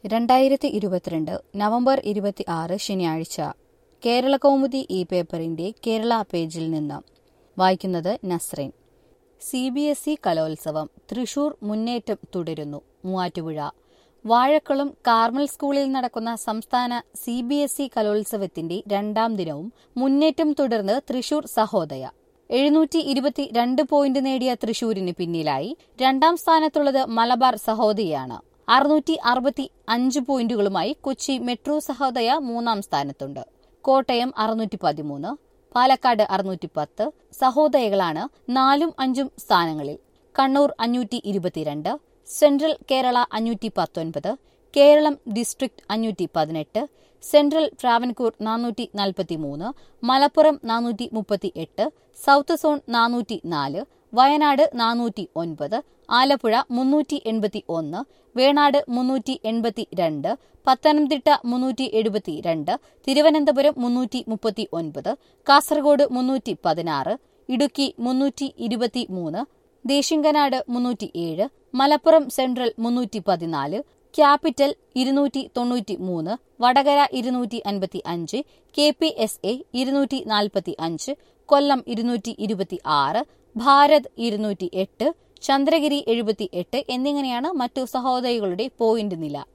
രണ്ടായിരത്തി ഇരുപത്തിരണ്ട് നവംബർ ഇരുപത്തി ആറ് ശനിയാഴ്ച കേരള കൗമുദി ഈ പേപ്പറിന്റെ കേരള പേജിൽ നിന്ന് വായിക്കുന്നത് Nasreen C B S E കലോത്സവം തൃശൂർ മുന്നേറ്റം തുടരുന്നു മൂവാറ്റുപുഴ വാഴക്കുളം കാർമൽ സ്കൂളിൽ നടക്കുന്ന സംസ്ഥാന സി ബി എസ് ഇ കലോത്സവത്തിന്റെ രണ്ടാം ദിനവും മുന്നേറ്റം തുടർന്ന് തൃശൂർ സഹോദയ എഴുന്നൂറ്റി ഇരുപത്തി രണ്ട് പോയിന്റ് നേടിയ തൃശൂരിന് പിന്നിലായി രണ്ടാം സ്ഥാനത്തുള്ളത് മലബാർ സഹോദയാണ് അറുന്നൂറ്റി അറുപത്തി അഞ്ച് പോയിന്റുകളുമായി കൊച്ചി മെട്രോ സഹോദയ മൂന്നാം സ്ഥാനത്തുണ്ട് കോട്ടയം അറുന്നൂറ്റി പതിമൂന്ന് പാലക്കാട് അറുന്നൂറ്റി പത്ത് സഹോദയകളാണ് നാലും അഞ്ചും സ്ഥാനങ്ങളിൽ കണ്ണൂർ അഞ്ഞൂറ്റി ഇരുപത്തിരണ്ട് സെൻട്രൽ കേരള അഞ്ഞൂറ്റി പത്തൊൻപത് കേരളം ഡിസ്ട്രിക്ട് അഞ്ഞൂറ്റി പതിനെട്ട് സെൻട്രൽ ട്രാവൻകൂർ നാനൂറ്റി നാൽപ്പത്തി മൂന്ന് മലപ്പുറം നാനൂറ്റി മുപ്പത്തി എട്ട് സൗത്ത് സോൺ നാനൂറ്റി നാല് വയനാട് നാനൂറ്റി ഒൻപത് ആലപ്പുഴ മുന്നൂറ്റി എൺപത്തി ഒന്ന് വേണാട് മുന്നൂറ്റി എൺപത്തി രണ്ട് പത്തനംതിട്ട മുന്നൂറ്റി എഴുപത്തി രണ്ട് തിരുവനന്തപുരം മുന്നൂറ്റി മുപ്പത്തി ഒൻപത് കാസർഗോഡ് മുന്നൂറ്റി പതിനാറ് ഇടുക്കി മുന്നൂറ്റി ഇരുപത്തി മൂന്ന് ദേശിങ്കനാട് മുന്നൂറ്റി ഏഴ് മലപ്പുറം സെൻട്രൽ മുന്നൂറ്റി പതിനാല് ക്യാപിറ്റൽ ഇരുന്നൂറ്റി തൊണ്ണൂറ്റി മൂന്ന് വടകര ഇരുന്നൂറ്റി അൻപത്തി അഞ്ച് കെ പി എസ് എ ഇരുന്നൂറ്റി നാൽപ്പത്തി അഞ്ച് കൊല്ലം ഇരുന്നൂറ്റി ഇരുപത്തി ആറ് ഭാരത് ഇരുന്നൂറ്റി എട്ട് ചന്ദ്രഗിരി എഴുപത്തി എട്ട് എന്നിങ്ങനെയാണ് മറ്റു സഹോദരികളുടെ പോയിന്റ് നില